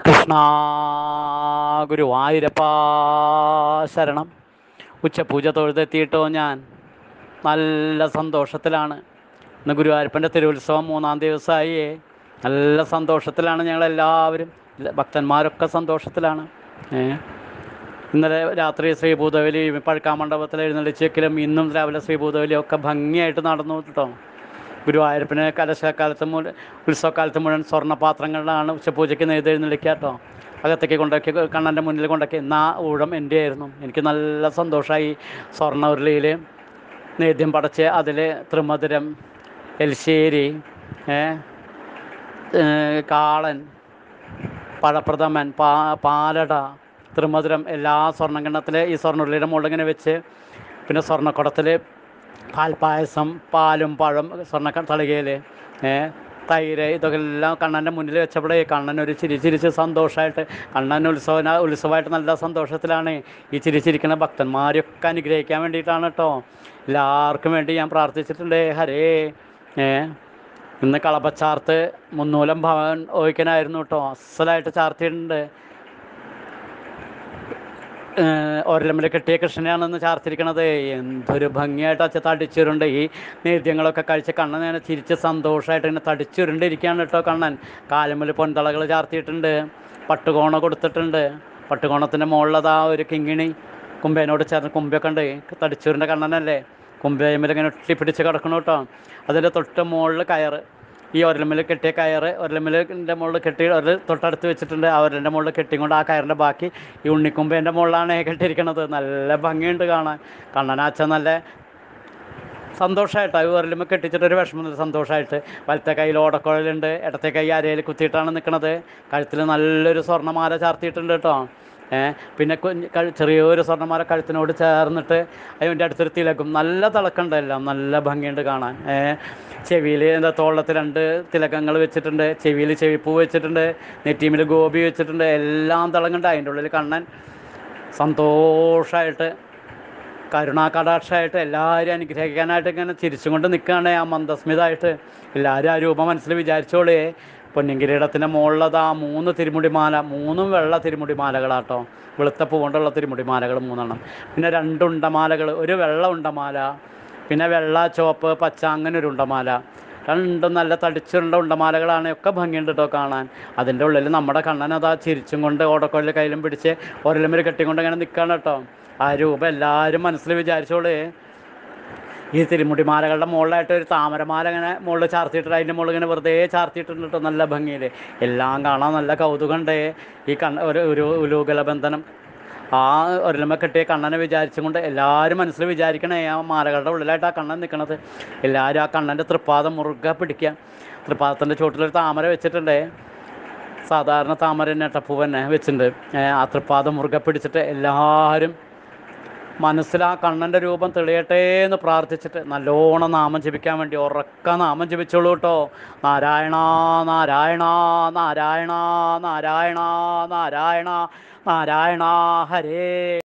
കൃഷ്ണ ഗുരുവായൂരപ്പ ശരണം ഉച്ചപൂജ തൊഴുതെത്തിയിട്ടോ ഞാൻ നല്ല സന്തോഷത്തിലാണ് ഇന്ന് ഗുരുവായൂരപ്പൻ്റെ തിരുവുത്സവം മൂന്നാം ദിവസമായി നല്ല സന്തോഷത്തിലാണ് ഞങ്ങളെല്ലാവരും ഇല്ല, ഭക്തന്മാരൊക്കെ സന്തോഷത്തിലാണ് ഏ ഇന്നലെ രാത്രി ശ്രീഭൂതബലി പഴക്കാമണ്ഡപത്തിൽ എഴുന്നള്ളിച്ചെങ്കിലും ഇന്നും രാവിലെ ശ്രീഭൂതബലി ഒക്കെ ഭംഗിയായിട്ട് നടന്നു കേട്ടോ ഗുരുവായൂരപ്പന് കലശക്കാലത്ത് മുഴുവൻ ഉത്സവക്കാലത്ത് മുഴുവൻ സ്വർണ്ണപാത്രങ്ങളിലാണ് ഉച്ചപൂജയ്ക്ക് നെയ്തെഴുന്നള്ളിക്കുക കേട്ടോ അകത്തേക്ക് കൊണ്ടാക്കി കണ്ണൻ്റെ മുന്നിൽ കൊണ്ടാക്കി എന്നാ ഊഴം എൻ്റെ ആയിരുന്നു എനിക്ക് നല്ല സന്തോഷമായി സ്വർണ്ണ ഉരുളിയിൽ നേദ്യം പടച്ച് അതിൽ ത്രിമധുരം എൽശ്ശേരി ഏ, ഏ, കാളൻ പഴപ്രഥമൻ പാ പാലട ത്രിമധുരം എല്ലാ സ്വർണ്ണക്കിണ്ണത്തിൽ ഈ സ്വർണ്ണുള്ളിയുടെ മുകളിൽ ഇങ്ങനെ വെച്ച് പിന്നെ സ്വർണ്ണക്കുടത്തിൽ പാൽപ്പായസം പാലും പഴം സ്വർണ്ണ തളികയിൽ തൈര് ഇതൊക്കെ എല്ലാം കണ്ണൻ്റെ മുന്നിൽ വെച്ചപ്പോഴേ കണ്ണൻ ഒരു ചിരി ചിരിച്ച് സന്തോഷമായിട്ട് കണ്ണൻ ഉത്സവന ഉത്സവമായിട്ട് നല്ല സന്തോഷത്തിലാണ് ഈ ചിരി ചിരിക്കുന്ന ഭക്തന്മാരെയൊക്കെ അനുഗ്രഹിക്കാൻ വേണ്ടിയിട്ടാണ് കേട്ടോ എല്ലാവർക്കും വേണ്ടി ഞാൻ പ്രാർത്ഥിച്ചിട്ടുണ്ട് ഹരേ ഏ ഇന്ന് കളപ്പച്ചാർത്ത് മുന്നൂലം ഭവൻ ഓയിക്കനായിരുന്നു കേട്ടോ അസലായിട്ട് ചാർത്തിയിട്ടുണ്ട് ഒരലമ്മിൽ കെട്ടിയ കൃഷ്ണനെയാണെന്ന് ചാർത്തിരിക്കണത് എന്തൊരു ഭംഗിയായിട്ട് അച്ഛ തടിച്ചുരുണ്ട് ഈ നേദ്യങ്ങളൊക്കെ കഴിച്ച് കണ്ണൻ ഇങ്ങനെ ചിരിച്ച് സന്തോഷമായിട്ട് ഇങ്ങനെ തടിച്ചുരുണ്ടിരിക്കുകയാണ് കേട്ടോ കണ്ണൻ കാലുമ്മൽ പൊൻതളകൾ ചാർത്തിയിട്ടുണ്ട് പട്ടുകോണ കൊടുത്തിട്ടുണ്ട് പട്ടുകോണത്തിൻ്റെ മുകളിലതാ ഒരു കിങ്ങിണി കുമ്പേനോട് ചേർന്ന് കുമ്പയൊക്കെ ഉണ്ട് തടിച്ചുരുണ്ട കണ്ണനല്ലേ കുമ്പയമ്മിൽ ഇങ്ങനെ ഒട്ടിപ്പിടിച്ച് കിടക്കണം കേട്ടോ അതിൻ്റെ തൊട്ട് മുകളിൽ കയറ് ഈ ഒരലമ്മിൽ കെട്ടിയ കയറ് ഒരലമ്മിലിൻ്റെ മുകളിൽ കെട്ടി ഒരു തൊട്ടടുത്ത് വെച്ചിട്ടുണ്ട് ആ ഒരലിൻ്റെ മുകളിൽ കെട്ടിക്കൊണ്ട് ആ കയറിൻ്റെ ബാക്കി ഈ ഉണ്ണിക്കുമ്പേൻ്റെ മുകളിലാണ് കെട്ടിയിരിക്കണത് നല്ല ഭംഗിയുണ്ട് കാണാൻ കണ്ണനാച്ച നല്ല സന്തോഷമായിട്ട് അത് ഒരലുമ്പോൾ കെട്ടിച്ചിട്ട് ഒരു വിഷമം സന്തോഷമായിട്ട് വലത്തെ കയ്യിൽ ഓടക്കുഴലുണ്ട് ഇടത്തെ കൈ അരയിൽ കുത്തിയിട്ടാണ് നിൽക്കുന്നത് കഴുത്തിൽ നല്ലൊരു സ്വർണ്ണമാല ചാർത്തിയിട്ടുണ്ട് കേട്ടോ ഏ പിന്നെ കുഞ്ഞ് കഴു ചെറിയൊരു സ്വർണ്ണമാല കഴുത്തിനോട് ചേർന്നിട്ട് അതിൻ്റെ അടുത്തൊരു തിലക്കും നല്ല തിളക്കമുണ്ട് എല്ലാം നല്ല ഭംഗിയുണ്ട് കാണാൻ ഏ ചെവിയിൽ എന്താ തോളത്ത് രണ്ട് തിലക്കങ്ങൾ വെച്ചിട്ടുണ്ട് ചെവിയിൽ ചെവിപ്പൂ വെച്ചിട്ടുണ്ട് നെറ്റീമിൽ ഗോപി വെച്ചിട്ടുണ്ട് എല്ലാം തിളങ്ങുന്നുണ്ട് അതിൻ്റെ ഉള്ളിൽ കണ്ണൻ സന്തോഷമായിട്ട് കരുണാകടാക്ഷമായിട്ട് എല്ലാവരും അനുഗ്രഹിക്കാനായിട്ട് ഇങ്ങനെ ചിരിച്ചും കൊണ്ട് നിൽക്കുകയാണ് ആ മന്ദസ്മിതമായിട്ട് എല്ലാവരും ആ രൂപം മനസ്സിൽ വിചാരിച്ചോളേ പൊന്നിങ്കിരീടത്തിൻ്റെ മുകളിലത് ആ മൂന്ന് തിരുമുടിമാല മൂന്നും വെള്ള തിരുമുടിമാലകളാട്ടോ വെളുത്ത പൂ കൊണ്ടുള്ള തിരുമുടിമാലകൾ മൂന്നെണ്ണം പിന്നെ രണ്ട് ഉണ്ടമാലകൾ ഒരു വെള്ള ഉണ്ടമാല പിന്നെ വെള്ള ചുവപ്പ് പച്ച അങ്ങനെ ഒരു ഉണ്ടമാല രണ്ടും നല്ല തടിച്ചുരുണ്ട ഉണ്ടമാലകളാണ് ഒക്കെ ഭംഗിയുണ്ട് കേട്ടോ കാണാൻ അതിൻ്റെ ഉള്ളിൽ നമ്മുടെ കണ്ണൻ അതാ ചിരിച്ചും കൊണ്ട് ഓടക്കൊള്ളിൽ കയ്യിലും പിടിച്ച് ഒരലുമേൽ കെട്ടിക്കൊണ്ട് അങ്ങനെ നിൽക്കുകയാണ് കേട്ടോ ആ രൂപം എല്ലാവരും മനസ്സിൽ വിചാരിച്ചോളേ ഈ തിരുമുടിമാലകളുടെ മുകളിലായിട്ട് ഒരു താമരമാല ഇങ്ങനെ മുകളിൽ ചാർത്തിയിട്ടുണ്ട് അതിൻ്റെ മുകളിൽ ഇങ്ങനെ വെറുതെ ചാർത്തിയിട്ടുണ്ട് കേട്ടോ നല്ല ഭംഗിയിൽ എല്ലാം കാണാൻ നല്ല കൗതുകമുണ്ട് ഈ കണ്ണ ഒരു ഒരു ഉലൂകല ബന്ധനം ആ ഒരലമ കെട്ടിയ കണ്ണനെ വിചാരിച്ചും കൊണ്ട് എല്ലാവരും മനസ്സിൽ വിചാരിക്കണേ ആ മാലകളുടെ ഉള്ളിലായിട്ട് ആ കണ്ണൻ നിൽക്കണത് എല്ലാവരും ആ കണ്ണൻ്റെ തൃപ്പാദം മുറുകെ പിടിക്കുക തൃപ്പാദത്തിൻ്റെ ചുവട്ടിലൊരു താമര വെച്ചിട്ടുണ്ടേ സാധാരണ താമര നെട്ടപ്പൂ തന്നെ വെച്ചിട്ടുണ്ട് ഏ, ആ തൃപ്പാദം മുറുകെ പിടിച്ചിട്ട് എല്ലാവരും മനസ്സിൽ ആ കണ്ണൻ്റെ രൂപം തെളിയട്ടെ എന്ന് പ്രാർത്ഥിച്ചിട്ട് നല്ലോണം നാമം ജപിക്കാൻ വേണ്ടി ഉറക്ക നാമം ജപിച്ചോളൂ കേട്ടോ നാരായണ നാരായണ നാരായണ നാരായണ നാരായണ നാരായണ ഹരേ